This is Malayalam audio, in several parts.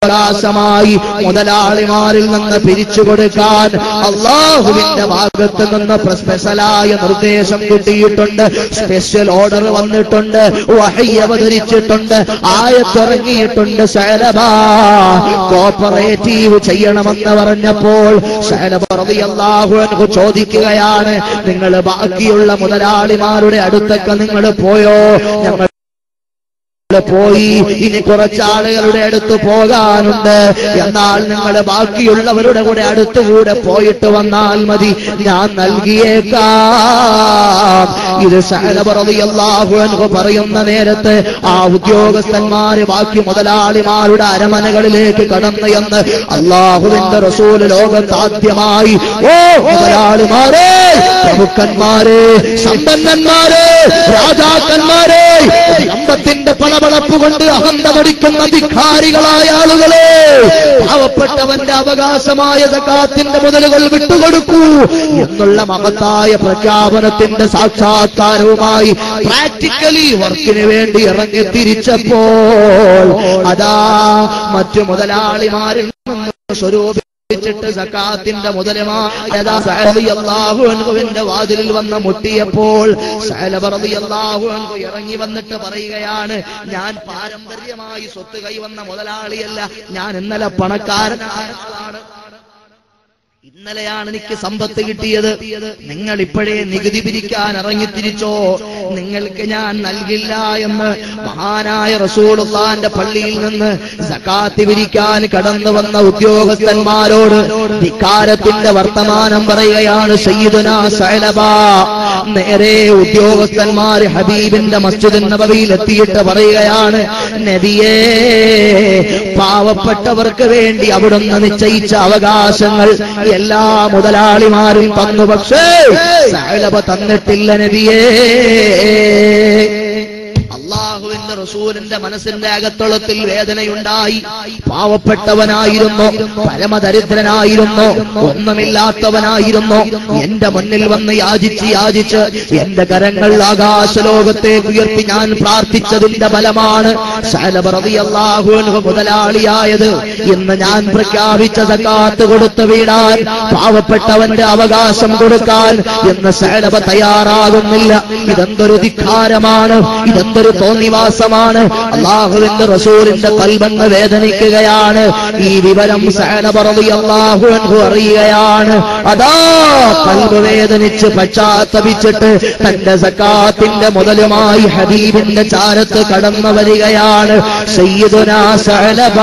അവകാശമായി മുതലാളിമാരിൽ നിന്ന് പിരിച്ചു കൊടുക്കാൻ അള്ളാഹുവിന്റെ ഭാഗത്ത് നിന്ന് പ്ര- സ്പെഷ്യലായ നിർദ്ദേശം കിട്ടിയിട്ടുണ്ട് സ്പെഷ്യൽ ഓർഡർ വന്നിട്ടുണ്ട് വഹി അവതരിച്ചിട്ടുണ്ട് ആയത്തിറങ്ങിയിട്ടുണ്ട് ശൈലബ കോപ്പറേറ്റീവ് ചെയ്യണമെന്ന് പറഞ്ഞപ്പോൾ ശൈലബ റളിയല്ലാഹു അൻഹു ചോദിക്കുകയാണ് നിങ്ങൾ ബാക്കിയുള്ള മുതലാളിമാരുടെ അടുത്തൊക്കെ നിങ്ങൾ പോയോ ഞങ്ങൾ പോയി ഇനി കുറച്ചാളുകളുടെ അടുത്ത് പോകാനുണ്ട് എന്നാൽ നിങ്ങൾ ബാക്കിയുള്ളവരുടെ കൂടെ അടുത്തുകൂടെ പോയിട്ട് വന്നാൽ മതി ഞാൻ നൽകിയേക്കാം ഇത് സഹലപറതിയല്ലാഹു അൻഹു പറയുന്ന നേരത്ത് ആ ഉദ്യോഗസ്ഥന്മാര് ബാക്കി മുതലാളിമാരുടെ അരമനകളിലേക്ക് കടന്നു എന്ന് അള്ളാഹുവിന്റെ റസൂല് ലോകത്ത് ആദ്യമായി ഓ മുതലാളിമാരെ പ്രഭുക്കന്മാരെ സമ്പന്നന്മാരെ രാജാക്കന്മാരെ സമ്പത്തിന്റെ പളപളപ്പ് കൊണ്ട് അഹന്ത പഠിക്കുന്ന അധികാരികളായ ആളുകളെ പാവപ്പെട്ടവന്റെ അവകാശമായ സകാത്തിന്റെ മുതലുകൾ വിട്ടുകൊടുക്കൂ എന്നുള്ള മഹത്തായ പ്രഖ്യാപനത്തിന്റെ സാക്ഷാത്കാരവുമായി പ്രാക്ടിക്കലി വർക്കിന് വേണ്ടി ഇറങ്ങി തിരിച്ചപ്പോൾ അതാ മറ്റു മുതലാളിമാരിൽ നിന്ന് സ്വരൂപി ിട്ട് സക്കാത്തിന്റെ മുതലുമാഹുവിന്റെ വാതിലിൽ വന്ന് മുട്ടിയപ്പോൾ സഹലബറതിയല്ലാഹു ഇറങ്ങി വന്നിട്ട് പറയുകയാണ് ഞാൻ പാരമ്പര്യമായി സ്വത്ത് കൈവന്ന മുതലാളിയല്ല ഞാൻ ഇന്നലെ പണക്കാരനായ ആളാണ് ഇന്നലെയാണ് എനിക്ക് സമ്പത്ത് കിട്ടിയത് നിങ്ങൾ ഇപ്പോഴേ നികുതി പിരിക്കാൻ ഇറങ്ങിത്തിരിച്ചോ നിങ്ങൾക്ക് ഞാൻ നൽകില്ല എന്ന് മഹാനായ റസൂലുള്ളാന്റെ പള്ളിയിൽ നിന്ന് സക്കാത്ത് പിരിക്കാൻ കടന്നു വന്ന ഉദ്യോഗസ്ഥന്മാരോട് ധിക്കാരത്തിന്റെ വർത്തമാനം പറയുകയാണ് സയ്യിദുന സൈലബ നേരെ ഉദ്യോഗസ്ഥന്മാർ ഹബീബിന്റെ മസ്ജിദ് നബവിയിൽ എത്തിയിട്ട് പറയുകയാണ് നബിയേ പാവപ്പെട്ടവർക്ക് വേണ്ടി അവിടുന്ന് നിശ്ചയിച്ച അവകാശങ്ങൾ എല്ലാ മുതലാളിമാരും തന്നു പക്ഷേ സഹലഭ തന്നിട്ടില്ല നബിയേ അള്ളാഹുവിന്റെ റസൂലിന്റെ മനസ്സിന്റെ അകത്തളത്തിൽ വേദനയുണ്ടായി പാവപ്പെട്ടവനായിരുന്നു പരമദരിദ്രനായിരുന്നു ഒന്നുമില്ലാത്തവനായിരുന്നു എന്റെ മുന്നിൽ വന്ന് യാചിച്ച് യാചിച്ച് എന്റെ കരങ്ങൾ ആകാശലോകത്തേക്ക് ഉയർത്തി ഞാൻ പ്രാർത്ഥിച്ചതിന്റെ ഫലമാണ് അള്ളാഹു മുതലാളിയായത് ഇന്ന് ഞാൻ പ്രഖ്യാപിച്ച സക്കാത്ത് കൊടുത്തു വീടാൻ പാവപ്പെട്ടവന്റെ അവകാശം കൊടുക്കാൻ ഇന്ന് സേലബ തയ്യാറാകുന്നില്ല ഇതെന്തൊരു ധിക്കാരമാണ് ഇതെന്തൊരു തോന്നിവാസമാണ് അള്ളാഹുവിന്റെ റസൂലിന്റെ കൽബങ്ങ് വേദനിക്കുകയാണ് ഈ വിവരം സേനപറവി അള്ളാഹു അൻഹു അറിയുകയാണ് അതാ കൽബ് വേദനിച്ച് പശ്ചാത്തപിച്ചിട്ട് തന്റെ സക്കാത്തിന്റെ മുതലുമായി ഹബീബിന്റെ ചാരത്ത് കടന്നു വരികയാണ് സയ്യിദുനാ സഅലബ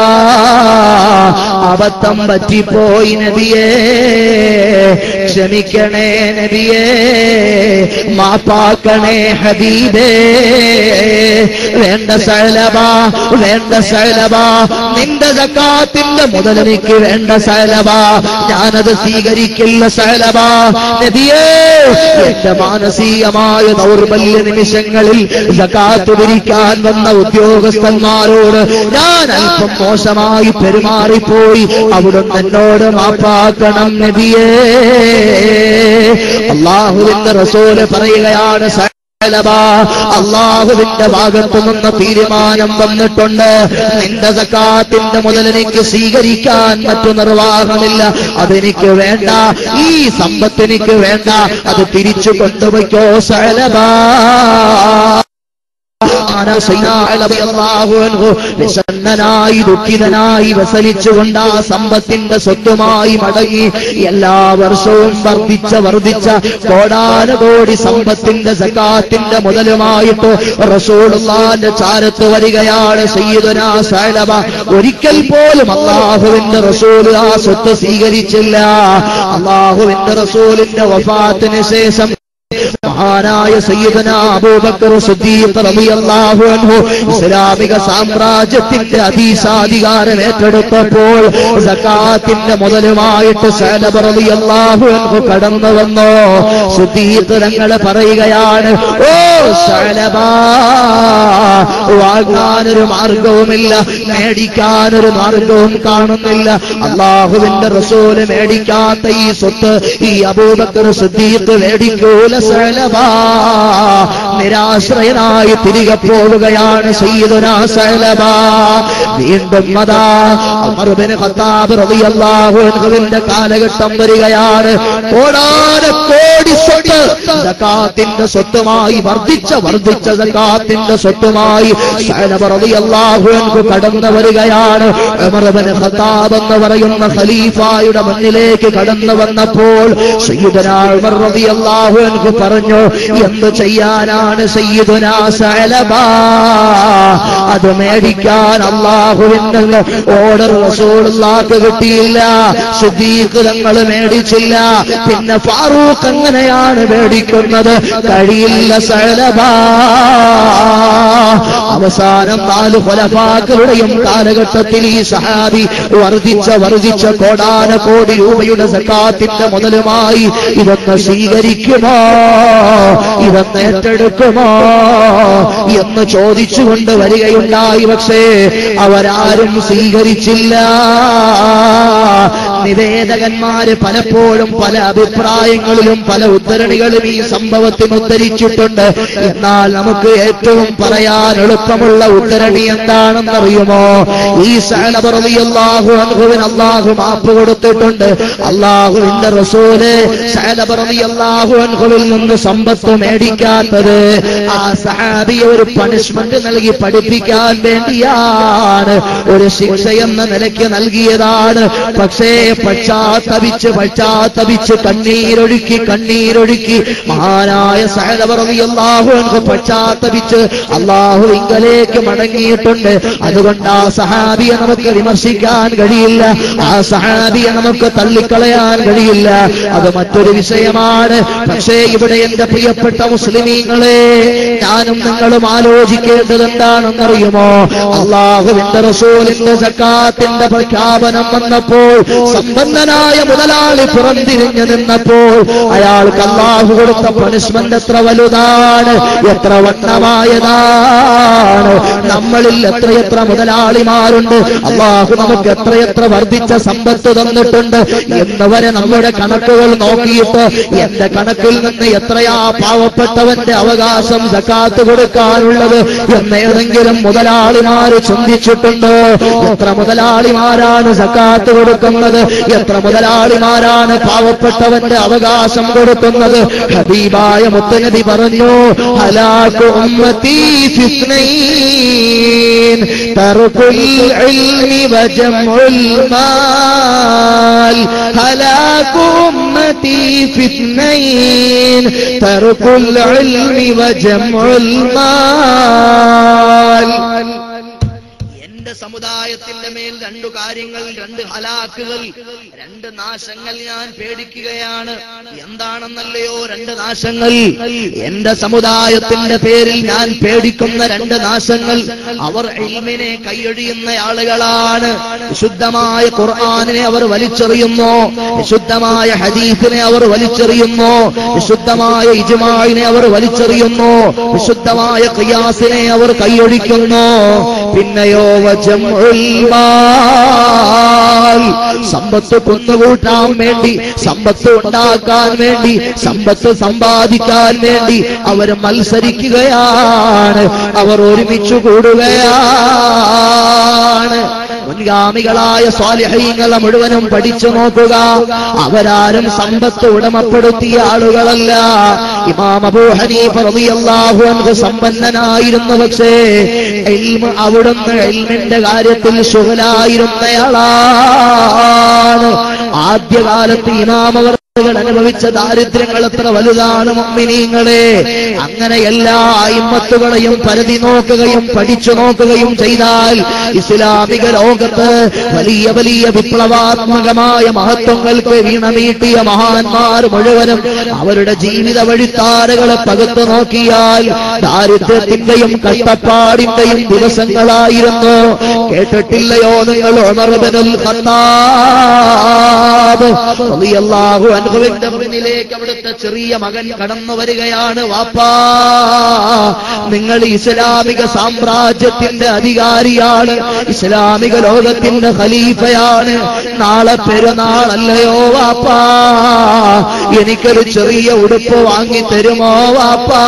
അബദ്ധം പറ്റിപ്പോയി നബിയേ ക്ഷമിക്കണേ നബിയേ മാപ്പാക്കണേ ഹബീബേ വേണ്ട സലബ വേണ്ട സലബ നിന്റെ സക്കാത്തിന്റെ മുതലെനിക്ക് വേണ്ട സലബ ഞാനത് സ്വീകരിക്കില്ല സലബ നബിയേ എന്റെ മാനസികമായ ദൗർബല്യ നിമിഷങ്ങളിൽ സക്കാത്ത് പിരിക്കാൻ വന്ന ഉദ്യോഗസ്ഥന്മാരോട് ഞാൻ അല്പം മോശമായി പെരുമാറിപ്പോയി അവിടുന്ന് എന്നോട് മാപ്പാക്കണം നബിയേ അള്ളാഹുവിന്റെ റസൂല് പറയുകയാണ് സലബ, അള്ളാഹുവിന്റെ ഭാഗത്തു നിന്ന് തീരുമാനം വന്നിട്ടുണ്ട് നിന്റെ സക്കാത്തിന്റെ മുതൽ എനിക്ക് സ്വീകരിക്കാൻ മറ്റു നിർവാഹമില്ല അതെനിക്ക് വേണ്ട ഈ സമ്പത്ത് എനിക്ക് വേണ്ട അത് തിരിച്ചു കൊണ്ടുപോയിക്കോ സലബാ വിഷന്നനായി ദുഃഖിതനായി വസലിച്ചുകൊണ്ട് ആ സമ്പത്തിന്റെ സ്വത്തുമായി മടങ്ങി എല്ലാ വർഷവും വർദ്ധിച്ച വർദ്ധിച്ച കോടാനുകോടി സമ്പത്തിന്റെ സക്കാത്തിന്റെ മുതലുമായിട്ട് റസൂലുള്ളാന്റെ ചാരത്ത് വരികയാണ് സയ്യിദുനാ സഅലബ ഒരിക്കൽ പോലും അള്ളാഹുവിന്റെ റസൂൽ ആ സ്വത്ത് സ്വീകരിച്ചില്ല അള്ളാഹുവിന്റെ റസൂലിന്റെ വഫാത്തിന് ശേഷം മഹാനായ സയ്യിദന അബൂബക്കർ സിദ്ദീഖ് റളിയല്ലാഹു അൻഹു ഇസ്ലാമിക സാമ്രാജ്യത്തിന്റെ അധീശാധികാരം ഏറ്റെടുത്തപ്പോൾ സക്കാത്തിന്റെ മുതലുമായിട്ട് സഅലബ് റളിയല്ലാഹു അൻഹു കടന്നു വന്നു സിദ്ദീഖ് തങ്ങൾ പറയുകയാണ് ഓ സഅലബ വാങ്ങാനൊരു മാർഗവുമില്ല മേടിക്കാനൊരു മാർഗവും കാണുന്നില്ല അള്ളാഹുവിന്റെ റസൂല് മേടിക്കാത്ത ഈ സ്വത്ത് ഈ അബൂബക്കർ സിദ്ദീഖ് മേടിക്കൂല സലബാ നിരാശ്രയനായി തിരികെ പോവുകയാണ് സയ്യിദുനാ സഅലബ വീണ്ടും അതാ ഉമർ ബിൻ ഖത്താബ് റളിയല്ലാഹു അൻഹുവിന്റെ കാലഘട്ടം വരികയാണ് കോടാന കോടി സ്വത്ത് സകാത്തിന്റെ സ്വത്തുമായി വർദ്ധിച്ച വർദ്ധിച്ച സകാത്തിന്റെ സ്വത്തുമായി സഅലബ റളിയല്ലാഹു അൻഹു കടന്നു വരികയാണ് ഉമർ ബിൻ ഖത്താബ് എന്ന് പറയുന്ന ഖലീഫായുടെ മുന്നിലേക്ക് കടന്നു വന്നപ്പോൾ സയ്യിദുനാ ഉമർ റളിയല്ലാഹു അൻഹു പറഞ്ഞു എന്ത് ചെയ്യാനാണ് സയ്യിദുനാ സഅലബ അത് മേടിക്കാൻ അള്ളാഹുവിന്റെ ഓർഡർ റസൂലുള്ളാക്ക് കിട്ടിയില്ല സിദ്ദീഖ് തങ്ങൾ മേടിച്ചില്ല പിന്നെ ഫാറൂഖ് എങ്ങനെയാണ് മേടിക്കുന്നത് കഴിയില്ല സഅലബ അവസാനം നാല് കൊലപാക്കളുടെയും കാലഘട്ടത്തിൽ ഈ സഹാബി വർദ്ധിച്ച വർദ്ധിച്ച കോടാന കോടി രൂപയുടെ സക്കാത്തിന്റെ മുതലുമായി ഇതൊന്ന് സ്വീകരിക്കുമോ ഇതൊന്ന് ഏറ്റെടുക്കുമോ എന്ന് ചോദിച്ചുകൊണ്ട് വരികയുണ്ടായി പക്ഷേ അവരാരും സ്വീകരിച്ചില്ല നിവേദകന്മാര് പലപ്പോഴും പല അഭിപ്രായങ്ങളിലും പല ഉദ്ധരണികളും ഈ സംഭവത്തിന് ഉദ്ധരിച്ചിട്ടുണ്ട് എന്നാൽ നമുക്ക് ഏറ്റവും പറയാൻ എളുപ്പമുള്ള ഉദ്ധരണി എന്താണെന്നറിയുമോ ഈ സഹലപറവിയല്ലാഹു അനുഭവൻ അള്ളാഹു മാപ്പ് കൊടുത്തിട്ടുണ്ട് അള്ളാഹുവിന്റെ റസൂല് സഹലപറവിയല്ലാഹു അനുഭവിൽ നിന്ന് സമ്പത്ത് മേടിക്കാത്തത് ആ സഹാബിയെ ഒരു പണിഷ്മെന്റ് നൽകി പഠിപ്പിക്കാൻ വേണ്ടിയാണ് ഒരു ശിക്ഷ എന്ന നിലയ്ക്ക് നൽകിയതാണ് പക്ഷേ പശ്ചാത്തപിച്ച് പശ്ചാത്തപിച്ച് കണ്ണീരൊഴുക്കി കണ്ണീരൊഴുക്കി മഹാനായ സഹലപറവിയല്ലാഹു അനുഭവ പശ്ചാത്തപിച്ച് അള്ളാഹു ഇങ്കലേക്ക് മടങ്ങിയിട്ടുണ്ട് അതുകൊണ്ട് ആ സഹാബിയെ നമുക്ക് വിമർശിക്കാൻ കഴിയില്ല ആ സഹാബിയെ നമുക്ക് തള്ളിക്കളയാൻ കഴിയില്ല അത് മറ്റൊരു വിഷയമാണ് പക്ഷേ ഇവിടെ എന്റെ പ്രിയപ്പെട്ട മുസ്ലിമീങ്ങളെ ഞാനും നിങ്ങളും ആലോചിക്കേണ്ടത് എന്താണെന്നറിയുമോ അള്ളാഹുവിന്റെ റസൂലിന്റെ സക്കാത്തിന്റെ പ്രഖ്യാപനം വന്നപ്പോൾ സമ്പന്നനായ മുതലാളി പുറംതിരിഞ്ഞു നിന്നപ്പോൾ അയാൾക്ക് അള്ളാഹു കൊടുത്ത പണിഷ്മെന്റ് എത്ര വലുതാണ് എത്ര വണ്ണമായതാണ് നമ്മളിൽ എത്രയെത്ര മുതലാളിമാരുണ്ട് അള്ളാഹു നമുക്ക് എത്രയെത്ര വർദ്ധിച്ച സമ്പത്ത് തന്നിട്ടുണ്ട് എന്ന് വരെ നമ്മുടെ കണക്കുകൾ നോക്കിയിട്ട് എന്റെ കണക്കിൽ നിന്ന് എത്രയാ പാവപ്പെട്ടവന്റെ അവകാശം സക്കാത്ത് കൊടുക്കാനുള്ളത് എന്ന് ഏതെങ്കിലും മുതലാളിമാര് ചിന്തിച്ചിട്ടുണ്ടോ എത്ര മുതലാളിമാരാണ് സക്കാത്ത് കൊടുക്കുന്നത് എത്ര മുതലാളിമാരാണ് പാവപ്പെട്ടവന്റെ അവകാശം കൊടുക്കുന്നത് ഹബീബായ മുത്തനബി പറഞ്ഞു ഹലാക്കു ഉമ്മത്തി ഫിത്നൈൻ തറുകുൽ ഇൽമി വജമുൽ മാൽ ഹലാക്കു ഉമ്മത്തി ഫിത്നൈൻ തറുകുൽ ഇൽമി വജമുൽ മാൽ എന്റെ സമുദായത്തിന്റെ മേൽ രണ്ടു കാര്യങ്ങൾ രണ്ട് ഹലാക്കുകൾ രണ്ട് നാശങ്ങൾ ഞാൻ പേടിക്കുകയാണ് എന്താണെന്നല്ലയോ രണ്ട് നാശങ്ങൾ എന്റെ സമുദായത്തിന്റെ പേരിൽ ഞാൻ പേടിക്കുന്ന രണ്ട് നാശങ്ങൾ അവർ ഇൽമിനെ കൈയൊഴിയുന്ന ആളുകളാണ് വിശുദ്ധമായ ഖുർആാനിനെ അവർ വലിച്ചെറിയുന്നു വിശുദ്ധമായ ഹദീഫിനെ അവർ വലിച്ചെറിയുന്നു വിശുദ്ധമായ ഇജ്മായിനെ അവർ വലിച്ചെറിയുന്നു വിശുദ്ധമായ ഖിയാസിനെ അവർ കൈയൊഴിക്കുന്നു പിന്നെയോ വജമുൽ മാൽ സമ്പത്ത് കുന്നുകൂട്ടാൻ വേണ്ടി സമ്പത്ത് ഉണ്ടാക്കാൻ വേണ്ടി സമ്പത്ത് സമ്പാദിക്കാൻ വേണ്ടി അവർ മത്സരിക്കുകയാണ് അവർ ഒരുമിച്ച് കൂടുകയാണ് മുൻഗാമികളായ സ്വാലിഹീങ്ങളെ മുഴുവനും പഠിച്ചു നോക്കുക അവരാരും സമ്പത്ത് ഉടമപ്പെടുത്തിയ ആളുകളല്ല ഇമാം അബൂ ഹനീഫ റളിയല്ലാഹു അൻഹു സമ്പന്നനായിരുന്നു പക്ഷേ ഇൽമ് അവിടുന്ന് ഇൽമിന്റെ കാര്യത്തിൽ ശുഹലായിരുന്നയാളാണ് ആദ്യകാലത്ത് ഇമാം അവർ അനുഭവിച്ച ദാരിദ്ര്യങ്ങൾ എത്ര വലുതാണ് മമ്മിനീങ്ങളെ അങ്ങനെ എല്ലാ അയിമത്തുകളെയും പരതി നോക്കുകയും പഠിച്ചു നോക്കുകയും ചെയ്താൽ ഇസ്ലാമിക ലോകത്ത് വലിയ വലിയ വിപ്ലവാത്മകമായ മഹത്വങ്ങൾക്ക് വീണമീട്ടിയ മഹാന്മാർ മുഴുവനും അവരുടെ ജീവിത വഴിത്താരകളെ പകുത്തു നോക്കിയാൽ ദാരിദ്ര്യത്തിന്റെയും കഷ്ടപ്പാടിന്റെയും ദിവസങ്ങളായിരുന്നു കേട്ടിട്ടില്ലയോ നിങ്ങൾ ഉമർ ബിനുൽ ഖത്താബ് റളിയല്ലാഹു അൻഹു അൻഹുവിന്റെ മുന്നിലേക്ക് അവിടുത്തെ ചെറിയ മകൻ കടന്നു വരികയാണ് വാപ്പാ നിങ്ങൾ ഇസ്ലാമിക സാമ്രാജ്യത്തിന്റെ അധികാരിയാണ് ഇസ്ലാമിക ലോകത്തിന്റെ ഖലീഫയാണ് നാളെ പെരുന്നാളല്ലയോ വാപ്പാ എനിക്കൊരു ചെറിയ ഉടുപ്പ് വാങ്ങി തരുമോ വാപ്പാ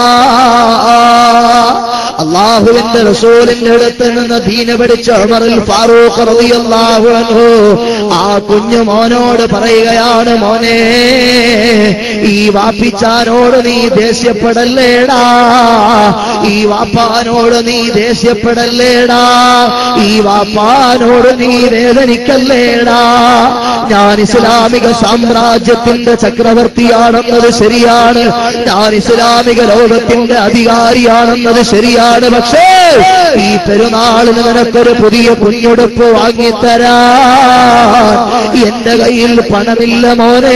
അള്ളാഹുവിന്റെ റസൂലിന്റെ അടുത്ത് നിന്ന് ദീന പിടിച്ച ഉമറുൽ ഫാറൂഖ് റളിയല്ലാഹു അൻഹു ആ കുഞ്ഞു മോനോട് പറയുകയാണ് മോനെ ഈ വാപ്പിച്ചാനോട് നീ ദേഷ്യപ്പെടല്ലേടാ ഈ വാപ്പാനോട് നീ ദേഷ്യപ്പെടല്ലേടാ ഈ വാപ്പാനോട് നീ വേദനിക്കല്ലേടാ ഞാൻ ഇസ്ലാമിക സാമ്രാജ്യത്തിന്റെ ചക്രവർത്തിയാണെന്നത് ശരിയാണ് ഞാൻ ഇസ്ലാമിക ലോകത്തിന്റെ അധികാരിയാണെന്നത് ശരിയാണ് പക്ഷേ ഈ പെരുന്നാളിന് നിനക്കൊരു പുതിയ കുഞ്ഞുടുപ്പ് വാങ്ങിത്തരാ എന്റെ കയ്യിൽ പണമില്ല മോനെ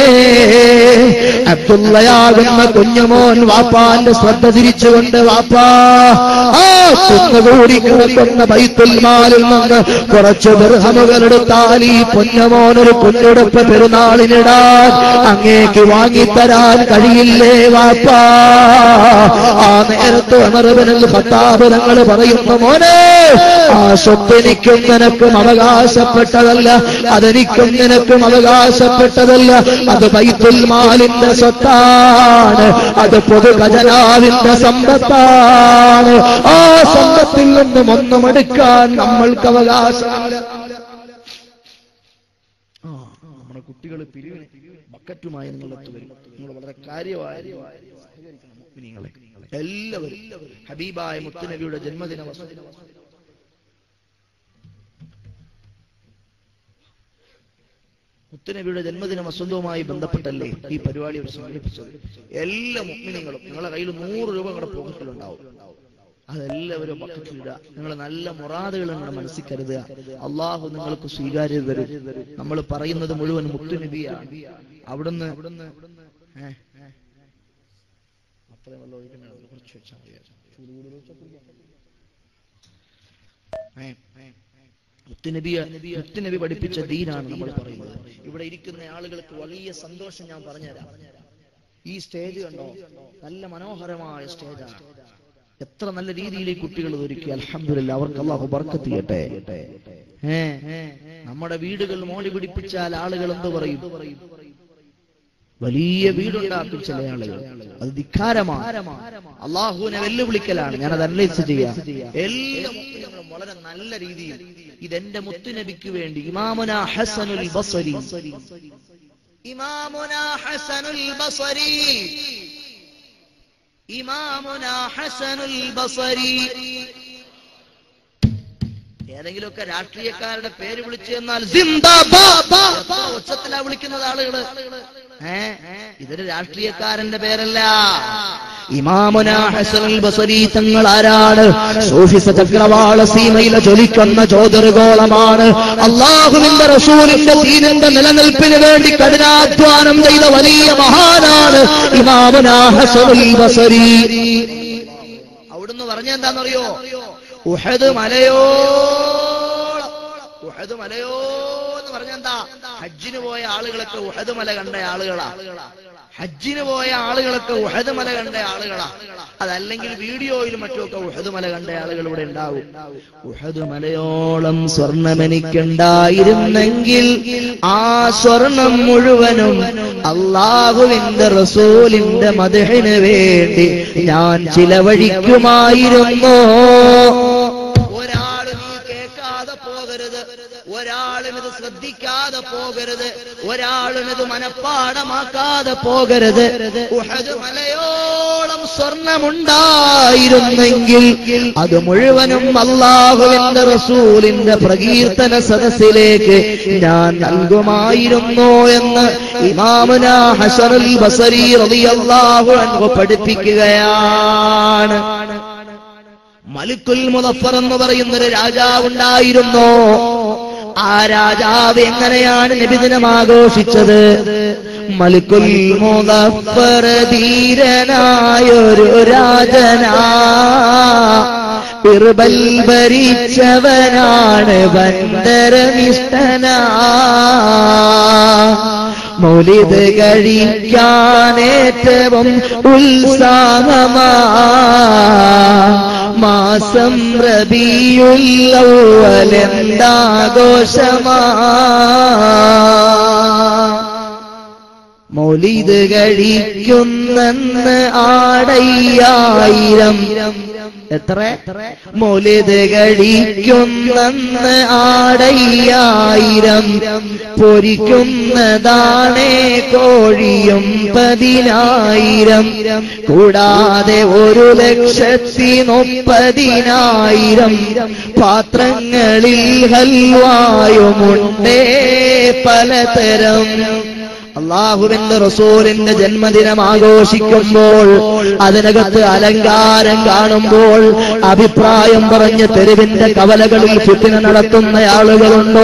അബ്ദുള്ളയാകുന്ന കുഞ്ഞുമോൻ വാപ്പാന്റെ ശ്രദ്ധ തിരിച്ചുകൊണ്ട് വാപ്പാ ആ കുന്നുകൂടി കിടക്കുന്ന ബൈത്തുൽ മാലിൽ നിന്ന് കുറച്ച് ബർഹമുകളെടുത്താൽ ഈ പൊന്നമോനൊരു കുഞ്ഞുടുപ്പ് പെരുന്നാളിനിടാൻ അങ്ങേക്ക് വാങ്ങിത്തരാൻ കഴിയില്ലേ വാപ്പാ ആ നേരത്ത് അമർബനൽ ഖത്താബ് തങ്ങൾ പറയുന്നു മോനെ ആ സ്വത്ത് എനിക്കും നിനക്കും അവകാശപ്പെട്ടതല്ല അതെനിക്കും നിനക്കും അവകാശപ്പെട്ടതല്ല അത് ബൈത്തുൽ മാലിന്റെ സ്വത്താണ് അത് പൊതു ഖജനാവിന്റെ സമ്പത്താണ് ആ സമ്പത്തിൽ നിന്നും ഒന്നും എടുക്കാൻ നമ്മൾക്ക് അവകാശമില്ല ആ, നമ്മുടെ കുട്ടികൾ പിരിവിന് ബക്കറ്റുമായി നിങ്ങൾ എത്തുകയും നിങ്ങൾ വളരെ കാര്യമായ സഹകരിക്കണം മുഅ്മിനീങ്ങളെ. എല്ലാവരും ഹബീബായ മുത്തുനബിയുടെ ജന്മദിന വസ- മുത്തുനബിയുടെ ജന്മദിന വസന്തവുമായി ബന്ധപ്പെട്ടല്ലേ ഈ പരിപാടി അവർ സംഘടിപ്പിച്ചത് എല്ലാ മുഗ്മിനിങ്ങളും നിങ്ങളുടെ കയ്യിൽ നൂറ് രൂപ നിങ്ങളുടെ പോക്കറ്റിലുണ്ടാവും അതെല്ലാവരും ബക്കറ്റിലിടുക നിങ്ങൾ നല്ല മുറാദുകൾ നിങ്ങളുടെ മനസ്സിൽ കരുതുക അള്ളാഹു നിങ്ങൾക്ക് സ്വീകാര്യത തരും നമ്മൾ പറയുന്നത് മുഴുവൻ മുത്തുനബിയാണ് അവിടുന്ന് ഏ, ഏ. അത്രയും വെള്ളം ഒഴിക്കണേ, കുറച്ച് വെച്ചാൽ മതിയായിരുന്നു. ചൂട് കൂടുതൽ വെച്ചാൽ കുടിക്കാം. ഏ, ഏ, ഏ. മുത്തുനബി മുത്തുനബി പഠിപ്പിച്ച ദീനാണ് നമ്മൾ പറയുന്നത് ഇവിടെ ഇരിക്കുന്ന ആളുകൾക്ക് വലിയ സന്തോഷം ഞാൻ പറഞ്ഞുതരാം ഈ സ്റ്റേജ് കണ്ടോ നല്ല മനോഹരമായ സ്റ്റേജാണ് എത്ര നല്ല രീതിയിൽ ഈ കുട്ടികൾ ഒരുക്കി അലഹമില്ല അവർക്ക് അള്ളാഹു ബർക്കത്ത് ചെയ്യട്ടെ ഏ നമ്മുടെ വീടുകൾ മോടി പിടിപ്പിച്ചാൽ ആളുകൾ എന്ത് പറയും വലിയ വീടുണ്ടാക്കും ചില ആളുകൾ അത് ധിക്കാരമാണ് അള്ളാഹുവിനെ വെല്ലുവിളിക്കലാണ് ഞാനത് അനലൈസ് ചെയ്യാം എല്ലാ മുസ്ലിങ്ങളും വളരെ നല്ല രീതിയിൽ ഇതെന്റെ മുത്തുനബിക്ക് വേണ്ടി ഇമാമുന ഹസനുൽ ബസരി ഇമാമുന ഹസനുൽ ബസരി ഇമാമുന ഹസനുൽ ബസരി ഏതെങ്കിലുമൊക്കെ രാഷ്ട്രീയക്കാരുടെ പേര് വിളിച്ചു എന്നാൽ സിന്ദാബാദ് എത്ര ഉച്ചത്തിലാ വിളിക്കുന്നത് ആളുകള് ഏ ഇതൊരു രാഷ്ട്രീയക്കാരന്റെ പേരല്ല ഇമാമുന ഹസനുൽ ബസരി തങ്ങൾ ആരാണ് സൂഫിസ ചക്രവാള സീമയിലെ ജ്വലിക്കുന്ന ചോദറുഗോളമാണ് അള്ളാഹുവിന്റെ റസൂലിന്റെ ദീനിന്റെ നിലനിൽപ്പിന് വേണ്ടി കഠിനാധ്വാനം ചെയ്ത വലിയ മഹാനാണ് ഇമാമുന ഹസനുൽ ബസരി അവിടുന്ന് പറഞ്ഞ എന്താണെന്നറിയോ ഉഹദ് മലയോളം ഉഹദ് മലയോ എന്ന് പറഞ്ഞ എന്താ ഹജ്ജിന് പോയ ആളുകളൊക്കെ ഉഹദ് മല കണ്ട ആളുകളാ ഹജ്ജിന് പോയ ആളുകളൊക്കെ ഉഹദ് മല കണ്ട ആളുകളാ അതല്ലെങ്കിൽ വീഡിയോയിലും മറ്റുമൊക്കെ ഉഹദ് മല കണ്ട ആളുകൾ ഇവിടെ ഉണ്ടാവും ഉഹദ് മലയോളം സ്വർണം എനിക്കുണ്ടായിരുന്നെങ്കിൽ ആ സ്വർണം മുഴുവനും അള്ളാഹുവിന്റെ റസൂലിന്റെ മദഹിന് വേണ്ടി ഞാൻ ചിലവഴിക്കുമായിരുന്നു ഒരാളും ഈ കേൾക്കാതെ പോകരുത് ഒരാളും ഇത് ശ്രദ്ധിക്കാതെ പോകരുത് ഒരാളും ഇത് മനഃപ്പാടമാക്കാതെ പോകരുത് ഉഹദ് മലയോളം സ്വർണമുണ്ടായിരുന്നെങ്കിൽ അത് മുഴുവനും അള്ളാഹുവിന്റെ റസൂലിന്റെ പ്രകീർത്തന സദസ്സിലേക്ക് ഞാൻ നൽകുമായിരുന്നു എന്ന് ഇമാമുന ഹസനുൽ ബസരി റളിയല്ലാഹു അൻഹു പഠിപ്പിക്കുകയാണ് മലിക്കുൽ മുദഫർ എന്ന് പറയുന്ന ഒരു രാജാവുണ്ടായിരുന്നു ആ രാജാവ് എങ്ങനെയാണ് നബിദിനം ആഘോഷിച്ചത് മലിക്കുൽ മുദഫർ ധീരനായൊരു രാജനാ ഇർബൽ ഭരിച്ചവനാണ് ബന്ദരനിഷ്ഠനാ മൗലിദ് കഴിക്കാനേറ്റവും ഉത്സാഹമാ മാസം റബിയുള്ളവലെന്താഘോഷമാ മൗലിദ് കഴിക്കുന്നെന്ന് ആടയ്യായിരം എത്ര മൗലിദ് കഴിക്കുന്നെന്ന് ആടയ്യായിരം പൊരിക്കുന്നതാണേ കോഴിയും പതിനായിരം കൂടാതെ ഒരു ലക്ഷത്തി മുപ്പതിനായിരം പാത്രങ്ങളിൽ ഹൽവായുമുണ്ടേ പലതരം അള്ളാഹുവിന്റെ റസൂലിന്റെ ജന്മദിനം ആഘോഷിക്കുമ്പോൾ അതിനകത്ത് അലങ്കാരം കാണുമ്പോൾ അഭിപ്രായം പറഞ്ഞ് തെരുവിന്റെ കവലകളിൽ ഫിത്തിന നടത്തുന്ന ആളുകളുണ്ടോ